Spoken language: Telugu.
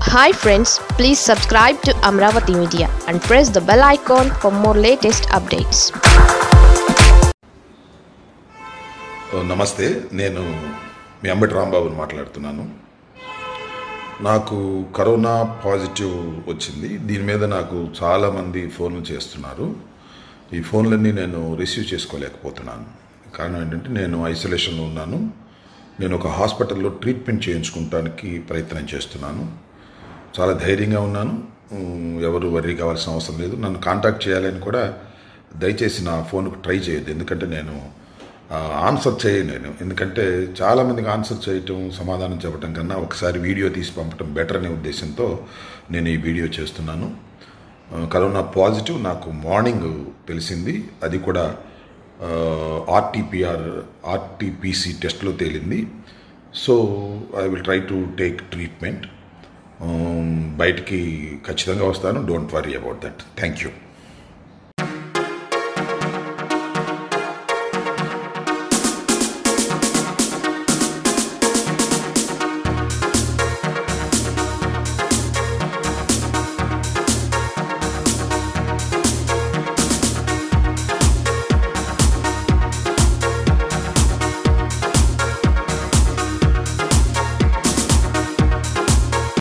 hi friends please subscribe to Amaravati media and press the bell icon for more latest updates నమస్తే నేను మీ అంబటి రాంబాబుని మాట్లాడుతున్నాను నాకు కరోనా పాజిటివ్ వచ్చింది దీని మీద నాకు చాలామంది ఫోన్లు చేస్తున్నారు ఈ ఫోన్లన్నీ నేను రిసీవ్ చేసుకోలేకపోతున్నాను కారణం ఏంటంటే నేను ఐసోలేషన్లో ఉన్నాను నేను ఒక హాస్పిటల్లో ట్రీట్మెంట్ చేయించుకోవడానికి ప్రయత్నం చేస్తున్నాను చాలా ధైర్యంగా ఉన్నాను ఉమ్, ఎవరు వర్రీ కావాల్సిన అవసరం లేదు నన్ను కాంటాక్ట్ చేయాలని కూడా దయచేసి నా ఫోన్కు ట్రై చేయొద్దు ఎందుకంటే నేను ఆ, ఆన్సర్ చేయను నేను ఎందుకంటే చాలామందికి ఆన్సర్ చేయటం సమాధానం చెప్పడం కన్నా ఒకసారి వీడియో తీసి పంపడం బెటర్ అనే ఉద్దేశంతో నేను ఈ వీడియో చేస్తున్నాను ఆ, కరోనా పాజిటివ్ నాకు మార్నింగ్ తెలిసింది అది కూడా ఆర్టీపీఆర్ ఆర్టీపీసీ టెస్ట్లో తేలింది so I will try to take treatment బయటికి ఖచ్చితంగా వస్తాను don't worry about that thank you